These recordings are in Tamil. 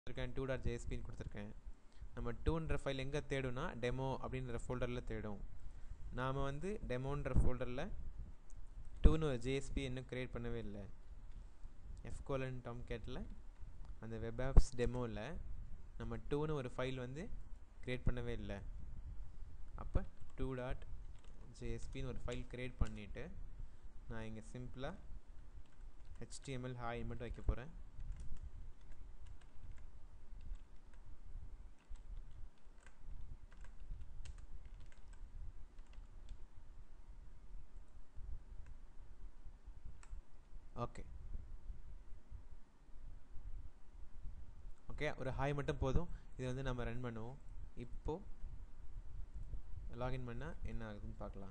கொடுத்துருக்கேன் டூ டாட் ஜேஎஸ்பின்னு கொடுத்துருக்கேன் நம்ம டூன்ற ஃபைல் எங்கே தேடும்னா டெமோ அப்படின்ற ஃபோல்டரில் தேடும் நாம் வந்து டெமோன்ற ஃபோல்டரில் டூன்னு ஒரு ஜேஎஸ்பி இன்னும் க்ரியேட் பண்ணவே இல்லை எஃப்கோலன் டாம் கேட்டில் அந்த வெப் ஆப்ஸ் டெமோவில் நம்ம டூன்னு ஒரு ஃபைல் வந்து க்ரியேட் பண்ணவே இல்லை அப்போ டூ டாட் ஜேஎஸ்பின்னு ஒரு ஃபைல் க்ரியேட் பண்ணிவிட்டு நான் இங்கே சிம்பிளாக ஹெச்டிஎம்எல் ஹாய் மட்டும் வைக்க போகிறேன் ஓகே ஓகே ஒரு ஹாய் மட்டும் போதும் இது வந்து நம்ம ரன் பண்ணுவோம் இப்போது லாகின் பண்ணால் என்ன ஆகுதுன்னு பார்க்கலாம்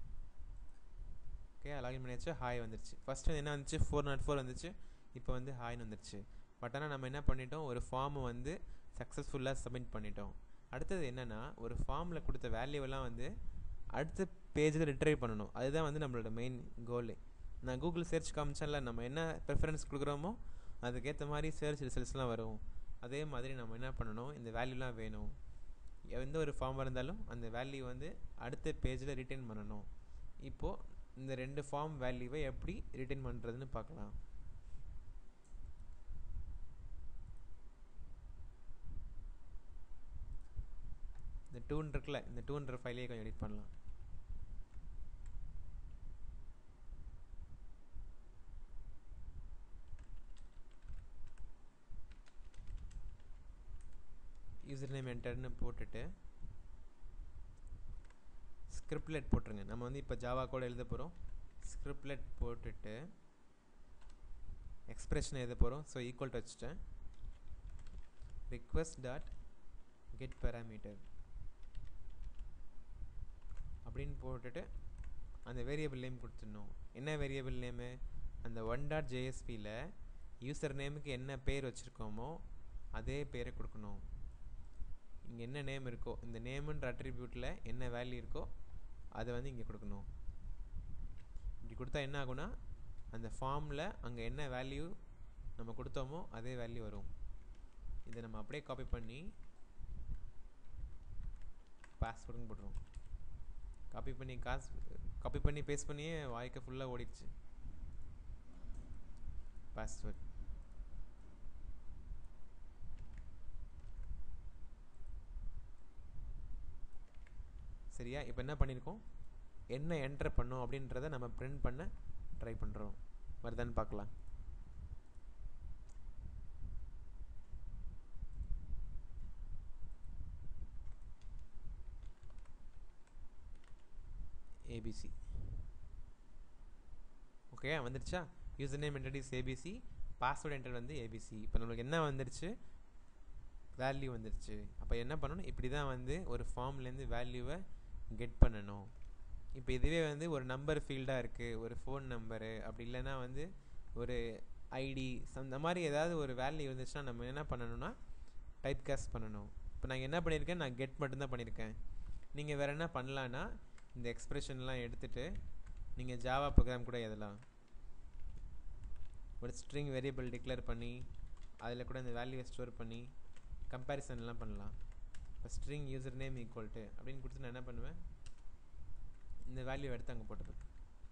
ஓகே லாகின் பண்ணியாச்சு ஹாய் வந்துருச்சு ஃபஸ்ட் வந்து என்ன வந்துச்சு ஃபோர் நாட் ஃபோர் வந்துச்சு இப்போ வந்து ஹாய்னு வந்துருச்சு பட் ஆனால் நம்ம என்ன பண்ணிட்டோம் ஒரு ஃபார்மை வந்து சக்ஸஸ்ஃபுல்லாக சப்மிட் பண்ணிட்டோம் அடுத்தது என்னென்னா ஒரு ஃபார்மில் கொடுத்த வேல்யூவெல்லாம் வந்து அடுத்த பேஜில் ரிட்ரைவ் பண்ணணும் அதுதான் வந்து நம்மளோட மெயின் கோலு நான் கூகுள் சர்ச் காமிச்சேன்ல நம்ம என்ன ப்ரிஃபரன்ஸ் கொடுக்குறோமோ அதுக்கேற்ற மாதிரி சர்ச் ரிசல்ட்ஸ்லாம் வரும் அதே மாதிரி நம்ம என்ன பண்ணணும் இந்த வேல்யூலாம் வேணும் எந்த ஒரு ஃபார்மாக இருந்தாலும் அந்த வேல்யூ வந்து அடுத்த பேஜில் ரிட்டைன் பண்ணணும் இப்போது இந்த ரெண்டு ஃபார்ம் வேல்யூவை எப்படி ரிட்டைன் பண்ணுறதுன்னு பார்க்கலாம் இந்த டூன் இருக்குல்ல இந்த டூன்ற ஃபைலையே கொஞ்சம் எடிட் பண்ணலாம் யூசர் நேம் என்டர்னு போட்டுட்டு ஸ்கிரிப்ட்லெட் போட்டுருங்க நம்ம வந்து இப்போ ஜாவா கூட எழுத போகிறோம் ஸ்கிரிப்ட்லெட் போட்டுட்டு எக்ஸ்பிரஷன் எழுத போகிறோம் ஸோ ஈக்குவல் டு வச்சுட்டேன் ரிக்வஸ்ட் டாட் கெட் பேராமீட்டர் அப்படின்னு போட்டுட்டு அந்த வேரியபிள் நேம் கொடுத்துடணும் என்ன வேரியபிள் நேமு அந்த ஒன் டாட் ஜேஎஸ்பியில் யூசர் நேமுக்கு என்ன பேர் வச்சுருக்கோமோ அதே பேரை கொடுக்கணும் இங்கே என்ன நேம் இருக்கோ இந்த நேமுன்ற அட்ரிபியூட்டில் என்ன வேல்யூ இருக்கோ அதை வந்து இங்கே கொடுக்கணும் இப்படி கொடுத்தா என்ன ஆகும்னா அந்த ஃபார்மில் அங்கே என்ன வேல்யூ நம்ம கொடுத்தோமோ அதே வேல்யூ வரும் இதை நம்ம அப்படியே காப்பி பண்ணி பாஸ்வேர்டுன்னு போட்டுருவோம் காப்பி பண்ணி காசு காப்பி பண்ணி பேஸ்ட் பண்ணியே வாய்க்க ஃபுல்லாக ஓடிடுச்சு பாஸ்வேர்ட் சரியா இப்போ என்ன பண்ணியிருக்கோம் என்ன என்டர் பண்ணோம் அப்படின்றத நம்ம பிரிண்ட் பண்ண ட்ரை பண்ணுறோம் வருதான்னு பார்க்கலாம் ஏபிசி ஓகே வந்துடுச்சா user name enter is ABC password enter வந்து ஏபிசி இப்போ நம்மளுக்கு என்ன வந்துடுச்சு வேல்யூ வந்துடுச்சு அப்போ என்ன பண்ணணும் இப்படி தான் வந்து ஒரு ஃபார்ம்லேருந்து வேல்யூவை கெட் பண்ணணும் இப்போ இதுவே வந்து ஒரு நம்பர் ஃபீல்டாக இருக்குது ஒரு ஃபோன் நம்பரு அப்படி இல்லைன்னா வந்து ஒரு ஐடி அந்த மாதிரி ஏதாவது ஒரு வேல்யூ இருந்துச்சுன்னா நம்ம என்ன பண்ணணும்னா டைப் காஸ்ட் பண்ணணும் இப்போ நான் என்ன பண்ணியிருக்கேன் நான் கெட் மட்டும்தான் பண்ணியிருக்கேன் நீங்கள் வேறு என்ன பண்ணலான்னா இந்த எக்ஸ்ப்ரெஷன்லாம் எடுத்துகிட்டு நீங்கள் ஜாவா ப்ரோக்ராம் கூட எழுதலாம் ஒரு ஸ்ட்ரிங் வேரியபிள் டிக்ளேர் பண்ணி அதில் கூட இந்த வேல்யூவை ஸ்டோர் பண்ணி கம்பேரிசன்லாம் பண்ணலாம் இப்போ string user name equal to அப்படின்னு கொடுத்து நான் என்ன பண்ணுவேன் இந்த வேல்யூ எடுத்து அங்கே போட்டுருவேன்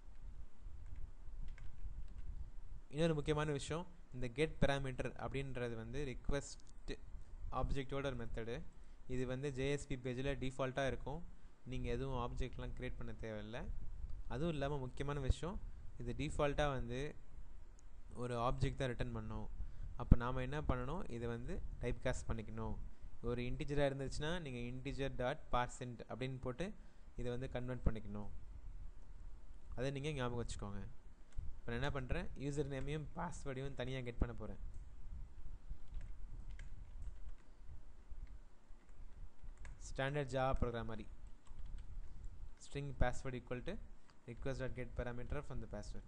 இன்னொரு முக்கியமான விஷயம் இந்த கெட் பேராமீட்டர் அப்படின்றது வந்து ரிக்வெஸ்ட் ஆப்ஜெக்டோட ஒரு மெத்தடு இது வந்து ஜேஎஸ்பி பேஜில் டிஃபால்ட்டாக இருக்கும் நீங்கள் எதுவும் ஆப்ஜெக்ட்லாம் க்ரியேட் பண்ண தேவையில்லை அதுவும் இல்லாமல் முக்கியமான விஷயம் இது டிஃபால்ட்டாக வந்து ஒரு ஆப்ஜெக்ட் தான் ரிட்டர்ன் பண்ணோம் அப்போ நாம் என்ன பண்ணணும் இதை வந்து டைப் காஸ்ட் பண்ணிக்கணும் ஒரு இன்டிஜராக இருந்துச்சுன்னா நீங்கள் இன்டிஜர் டாட் பார்சென்ட் அப்படின்னு போட்டு இதை வந்து கன்வெர்ட் பண்ணிக்கணும் அதை நீங்கள் ஞாபகம் வச்சுக்கோங்க இப்போ நான் என்ன பண்ணுறேன் யூசர் நேமையும் பாஸ்வேர்டையும் தனியாக கெட் பண்ண போகிறேன் ஸ்டாண்டர்ட் ஜாவா ப்ரோக்ராம் மாதிரி string password equal to request dot get parameter from the password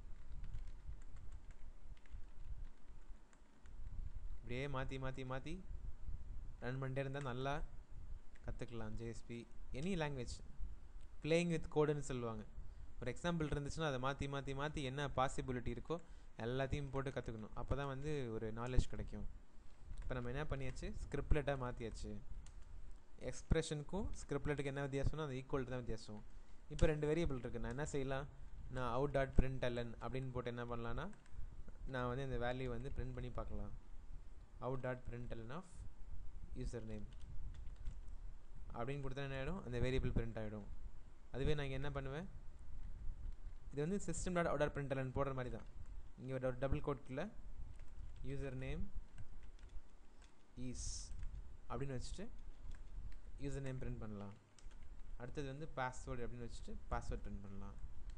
இப்படியே மாற்றி மாற்றி மாற்றி ரன் பண்ணிட்டே இருந்தால் நல்லா கற்றுக்கலாம் JSP any language playing with கோடுன்னு சொல்லுவாங்க ஒரு எக்ஸாம்பிள் இருந்துச்சுன்னா அதை மாற்றி மாற்றி மாற்றி என்ன பாசிபிலிட்டி இருக்கோ எல்லாத்தையும் போட்டு கற்றுக்கணும் அப்போ தான் வந்து ஒரு நாலேஜ் கிடைக்கும் இப்போ நம்ம என்ன பண்ணியாச்சு ஸ்கிரிப்ட்லெட்டாக மாற்றியாச்சு எக்ஸ்ப்ரெஷனுக்கும் ஸ்கிரிப்ட்லெட்டுக்கு என்ன வித்தியாசம்னா அது ஈக்குவல் தான் வித்தியாசம் இப்போ ரெண்டு வேரியபிள் இருக்குது நான் என்ன செய்யலாம் நான் அவுட் டாட் பிரிண்ட் அல்லன் அப்படின்னு போட்டு என்ன பண்ணலான்னா நான் வந்து இந்த வேல்யூ வந்து பிரிண்ட் பண்ணி பார்க்கலாம் out dot print ln of user name அப்படின்னு கொடுத்தா என்ன ஆகிடும் அந்த வேரியபிள் பிரிண்ட் ஆகிடும் அதுவே நான் இங்கே என்ன பண்ணுவேன் இது வந்து system dot out dot print ln போடுற மாதிரி தான் இங்கே ஒரு டபுள் கோட்ல யூசர் நேம் ஈஸ் அப்படின்னு வச்சுட்டு யூசர் நேம் பிரிண்ட் பண்ணலாம் அடுத்தது வந்து பாஸ்வேர்டு அப்படின்னு வச்சுட்டு பாஸ்வேர்ட் பிரிண்ட் பண்ணலாம்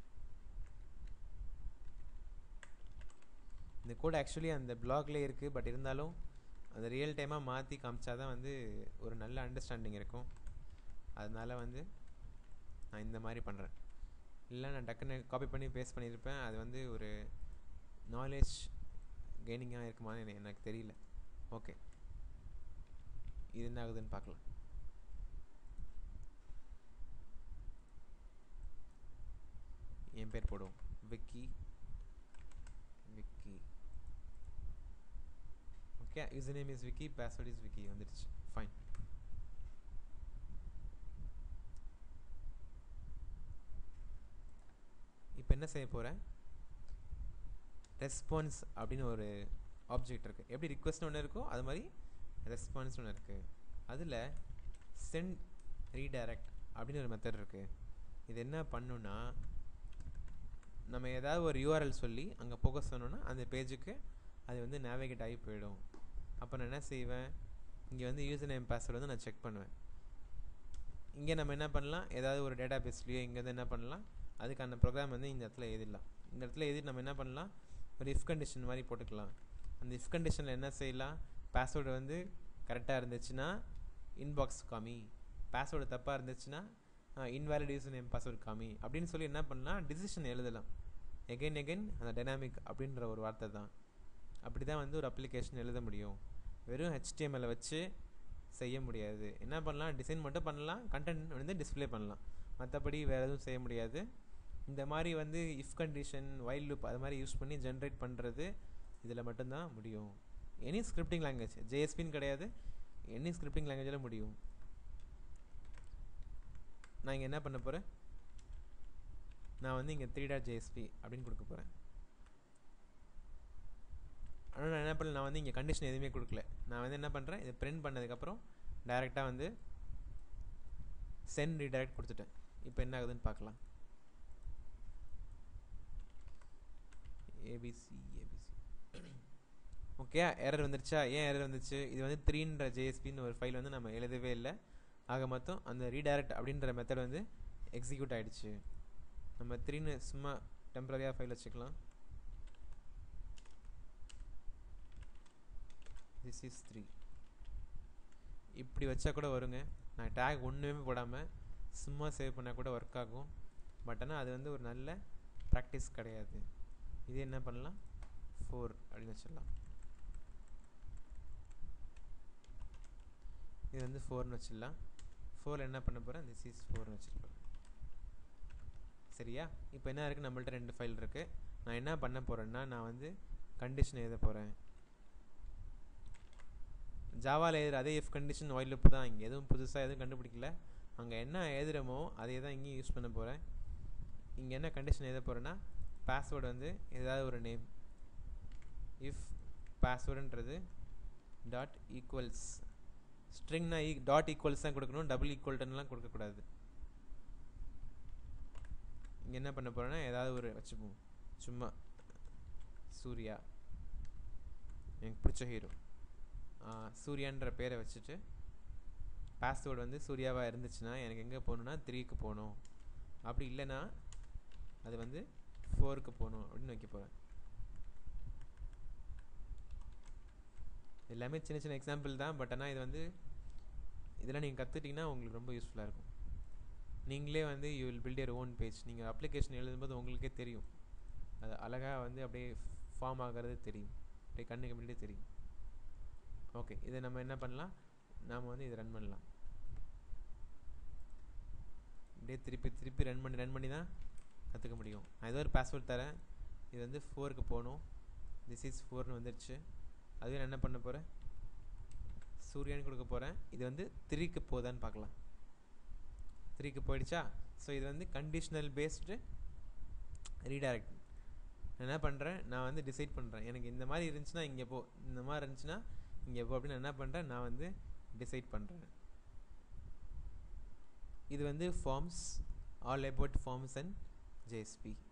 இந்த கோட் ஆக்சுவலி அந்த பிளாக்லேயே இருக்குது பட் இருந்தாலும் அந்த ரியல் டைமாக மாற்றி காமிச்சா தான் வந்து ஒரு நல்ல அண்டர்ஸ்டாண்டிங் இருக்கும் அதனால வந்து நான் இந்த மாதிரி பண்ணுறேன் இல்லை நான் டக்குன்னு காப்பி பண்ணி பேஸ்ட் பண்ணியிருப்பேன் அது வந்து ஒரு நாலேஜ் கெய்னிங்காக இருக்குமான்னு எனக்கு எனக்கு தெரியல ஓகே இது என்ன ஆகுதுன்னு பார்க்கலாம் என் பேர் போடுவோம் Vicky Vicky okay user name is Vicky password is Vicky வந்துடுச்சு ஃபைன் இப்போ என்ன செய்ய போகிறேன் ரெஸ்பான்ஸ் அப்படின்னு ஒரு ஆப்ஜெக்ட் இருக்குது எப்படி ரிக்வெஸ்ட் ஒன்று இருக்கோ அது மாதிரி ரெஸ்பான்ஸ் ஒன்று இருக்குது அதில் சென்ட் ரீடைரக்ட் அப்படின்னு ஒரு மெத்தட் இருக்குது இது என்ன பண்ணுன்னா நம்ம ஏதாவது ஒரு யூஆர்எல் சொல்லி அங்கே போக சொன்னோன்னா அந்த பேஜுக்கு அது வந்து நேவிகேட் ஆகி போயிடும் அப்போ நான் என்ன செய்வேன் இங்கே வந்து யூசர் நேம் பாஸ்வேர்டு வந்து நான் செக் பண்ணுவேன் இங்கே நம்ம என்ன பண்ணலாம் ஏதாவது ஒரு டேட்டா பேஸ்லேயோ இங்கே வந்து என்ன பண்ணலாம் அதுக்கான ப்ரோக்ராம் வந்து இந்த இடத்துல எழுதிடலாம் இந்த இடத்துல எழுதி நம்ம என்ன பண்ணலாம் ஒரு இஃப் கண்டிஷன் மாதிரி போட்டுக்கலாம் அந்த இஃப் கண்டிஷனில் என்ன செய்யலாம் பாஸ்வேர்டு வந்து கரெக்டாக இருந்துச்சுன்னா இன்பாக்ஸ் காமி பாஸ்வேர்டு தப்பாக இருந்துச்சுன்னா இன்வேலிட் யூசர் நேம் பாஸ்வேர்டு காமி அப்படின்னு சொல்லி என்ன பண்ணலாம் டிசிஷன் எழுதலாம் எகைன் எகைன் அந்த டைனாமிக் அப்படின்ற ஒரு வார்த்தை தான் அப்படி தான் வந்து ஒரு அப்ளிகேஷன் எழுத முடியும் வெறும் ஹெச்டிஎம்எல்லை வச்சு செய்ய முடியாது என்ன பண்ணலாம் டிசைன் மட்டும் பண்ணலாம் கண்டென்ட் வந்து டிஸ்பிளே பண்ணலாம் மற்றபடி வேறு எதுவும் செய்ய முடியாது இந்த மாதிரி வந்து இஃப் கண்டிஷன் வைல் லுப் அது மாதிரி யூஸ் பண்ணி ஜென்ரேட் பண்ணுறது இதில் மட்டும்தான் முடியும் எனி ஸ்கிரிப்டிங் லாங்குவேஜ் ஜேஎஸ்பின்னு கிடையாது எனி ஸ்கிரிப்டிங் லாங்குவேஜில் முடியும் நான் இங்கே என்ன பண்ண போகிறேன் நான் வந்து இங்கே த்ரீ டாட் ஜேஎஸ்பி அப்படின்னு கொடுக்க போகிறேன் ஆனால் நான் என்ன பண்ணல நான் வந்து இங்கே கண்டிஷன் எதுவுமே கொடுக்கல நான் வந்து என்ன பண்ணுறேன் இதை பிரிண்ட் பண்ணதுக்கப்புறம் டைரெக்டாக வந்து சென்ட் ரீடைரக்ட் கொடுத்துட்டேன் இப்போ என்ன ஆகுதுன்னு பார்க்கலாம் ஏபிசி ஏபிசி ஓகே எரர் வந்துருச்சா ஏன் எரர் வந்துச்சு இது வந்து த்ரீன்ற ஜேஎஸ்பின்னு ஒரு ஃபைல் வந்து நம்ம எழுதவே இல்லை ஆக மொத்தம் அந்த ரீடைரக்ட் அப்படின்ற மெத்தட் வந்து எக்ஸிக்யூட் ஆகிடுச்சு நம்ம த்ரீன்னு சும்மா டெம்பரரியாக ஃபைல் வச்சுக்கலாம் திஸ் இஸ் த்ரீ இப்படி வச்சா கூட வருங்க நான் டேக் ஒன்றுமே போடாமல் சும்மா சேவ் பண்ணால் கூட ஒர்க் ஆகும் பட் ஆனால் அது வந்து ஒரு நல்ல ப்ராக்டிஸ் கிடையாது இது என்ன பண்ணலாம் ஃபோர் அப்படின்னு வச்சிடலாம் இது வந்து ஃபோர்னு வச்சிடலாம் ஃபோரில் என்ன பண்ண போகிறேன் திஸ் இஸ் ஃபோர்னு வச்சுருப்பேன் சரியா இப்போ என்ன இருக்குது நம்மள்ட்ட ரெண்டு ஃபைல் இருக்குது நான் என்ன பண்ண போகிறேன்னா நான் வந்து கண்டிஷன் எழுத போகிறேன் ஜாவாவில் எழுதுகிற அதே இஃப் கண்டிஷன் ஒயில் லுப் தான் இங்கே எதுவும் புதுசாக எதுவும் கண்டுபிடிக்கல அங்கே என்ன எழுதுகிறோமோ அதே தான் இங்கேயும் யூஸ் பண்ண போகிறேன் இங்கே என்ன கண்டிஷன் எழுத போகிறேன்னா பாஸ்வேர்டு வந்து ஏதாவது ஒரு நேம் இஃப் பாஸ்வேர்டுன்றது டாட் ஈக்குவல்ஸ் ஸ்ட்ரிங்னா ஈ டாட் ஈக்குவல்ஸ் தான் கொடுக்கணும் டபுள் ஈக்குவல்டன்லாம் கொடுக்கக்கூடாது இங்கே என்ன பண்ண போகிறேன்னா ஏதாவது ஒரு வச்சுப்போம் சும்மா சூர்யா எனக்கு பிடிச்ச ஹீரோ சூர்யான்ற பேரை வச்சுட்டு பாஸ்வேர்டு வந்து சூர்யாவாக இருந்துச்சுன்னா எனக்கு எங்கே போகணுன்னா த்ரீக்கு போகணும் அப்படி இல்லைன்னா அது வந்து ஃபோருக்கு போகணும் அப்படின்னு வைக்க போகிறேன் எல்லாமே சின்ன சின்ன எக்ஸாம்பிள் தான் பட் ஆனால் இது வந்து இதெல்லாம் நீங்கள் கற்றுட்டிங்கன்னா உங்களுக்கு ரொம்ப யூஸ்ஃபுல்லாக இருக்கும் நீங்களே வந்து you will build your own page நீங்கள் அப்ளிகேஷன் எழுதும்போது உங்களுக்கே தெரியும் அது அழகாக வந்து அப்படியே ஃபார்ம் ஆகிறது தெரியும் அப்படியே கண்ணுக்கு முன்னாடியே தெரியும் ஓகே இதை நம்ம என்ன பண்ணலாம் நாம் வந்து இதை ரன் பண்ணலாம் அப்படியே திருப்பி திருப்பி ரன் பண்ணி ரன் பண்ணி தான் கற்றுக்க முடியும் நான் ஏதோ ஒரு பாஸ்வேர்ட் தரேன் இது வந்து ஃபோருக்கு போகணும் திஸ் இஸ் ஃபோர்னு வந்துடுச்சு அதுவே நான் என்ன பண்ண போகிறேன் சூர்யான்னு கொடுக்க போகிறேன் இது வந்து த்ரீக்கு போதான்னு பார்க்கலாம் த்ரீக்கு போயிடுச்சா ஸோ இது வந்து கண்டிஷனல் பேஸ்டு ரீடைரக்ட் நான் என்ன பண்ணுறேன் நான் வந்து டிசைட் பண்ணுறேன் எனக்கு இந்த மாதிரி இருந்துச்சுன்னா இங்கே போ இந்த மாதிரி இருந்துச்சுன்னா இங்கே போ அப்படின்னு நான் என்ன பண்ணுறேன் நான் வந்து டிசைட் பண்ணுறேன் இது வந்து forms all about forms and JSP